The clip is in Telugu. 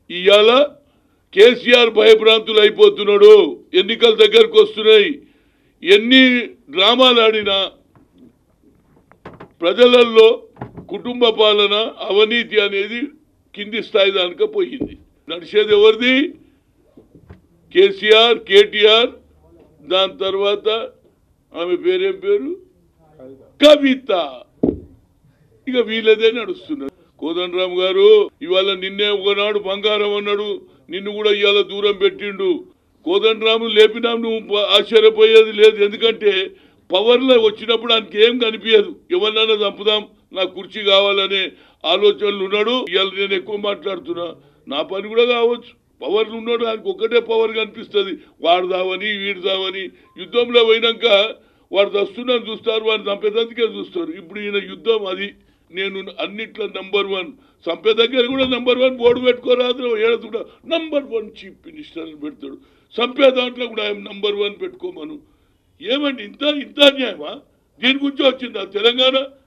ఇవాళ కేసీఆర్ భయభ్రాంతులు అయిపోతున్నాడు ఎన్నికల దగ్గరకు వస్తున్నాయి ఎన్ని డ్రామాలు ఆడినా ప్రజలలో కుటుంబ పాలన అవినీతి అనేది కింది స్థాయి దానిక పోయింది నడిచేది ఎవరిది కేసీఆర్ కేటీఆర్ దాని తర్వాత ఆమె పేరేం పేరు కవిత ఇక వీళ్ళదే నడుస్తున్నారు కోదండరామ్ గారు ఇవాళ నిన్నే ఒకనాడు బంగారం అన్నాడు నిన్ను కూడా ఇవాళ దూరం పెట్టిండు కోదండరాము లేపినా నువ్వు ప- ఆశ్చర్యపోయేది లేదు ఎందుకంటే పవర్లో వచ్చినప్పుడు ఆయనకి ఏం కనిపించదు ఎవరినైనా చంపుదాం నాకు కుర్చీ కావాలనే ఆలోచనలు ఉన్నాడు ఇవాళ నేను ఎక్కువ మాట్లాడుతున్నా నా పని కూడా కావచ్చు పవర్లు ఉన్నాడు ఆయనకు ఒక్కటే పవర్ కనిపిస్తుంది వాడుదామని వీడుదామని యుద్ధంలో పోయినాక వాడు వస్తున్నాను చూస్తారు వాడిని చంపేదందుకే చూస్తారు ఇప్పుడు ఈయన యుద్ధం అది నేను అన్నిట్లో నంబర్ వన్ చంపే దగ్గర కూడా నంబర్ వన్ బోర్డు పెట్టుకోరాదు ఏడదు కూడా నంబర్ వన్ చీఫ్ మినిస్టర్ అని పెడతాడు చంపే దాంట్లో కూడా ఆయన నంబర్ వన్ పెట్టుకోమను ఏమండి ఇంత ఇంత అన్యాయమా దీని గురించి వచ్చిందా తెలంగాణ